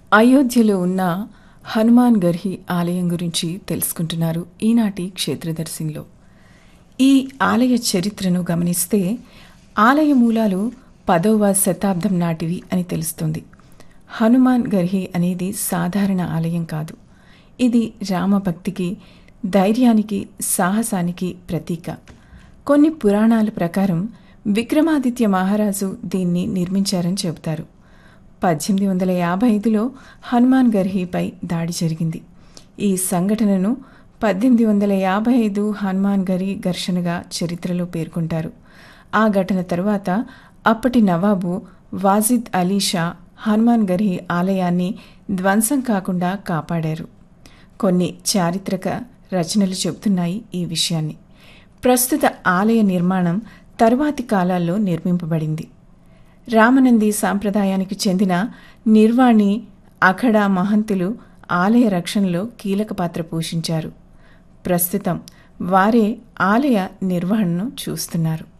అయోధ్యలో ఉన్న హనుమాన్ గర్హి ఆలయం గురించి తెలుసుకుంటున్నారు ఈనాటి క్షేత్రదర్శినిలో ఈ ఆలయ చరిత్రను గమనిస్తే ఆలయ మూలాలు పదవ శతాబ్దం నాటివి అని తెలుస్తుంది హనుమాన్ గర్హి అనేది సాధారణ ఆలయం కాదు ఇది రామభక్తికి ధైర్యానికి సాహసానికి ప్రతీక కొన్ని పురాణాల ప్రకారం విక్రమాదిత్య మహారాజు దీన్ని నిర్మించారని చెబుతారు పద్దెనిమిది వందల యాభై ఐదులో హనుమాన్ గర్హీపై దాడి జరిగింది ఈ సంఘటనను పద్దెనిమిది వందల యాభై ఐదు హనుమాన్ గరి ఘర్షణగా చరిత్రలో పేర్కొంటారు ఆ ఘటన తరువాత అప్పటి నవాబు వాజిద్ అలీ షా హనుమాన్ గర్హి ఆలయాన్ని ధ్వంసం కాకుండా కాపాడారు కొన్ని చారిత్రక రచనలు చెబుతున్నాయి ఈ విషయాన్ని ప్రస్తుత ఆలయ నిర్మాణం తరువాతి కాలాల్లో నిర్మింపబడింది రామనంది సాంప్రదాయానికి చెందిన నిర్వాణి అఖడా మహంతులు ఆలయ రక్షణలో కీలక పాత్ర పోషించారు ప్రస్తుతం వారే ఆలయ నిర్వహణను చూస్తున్నారు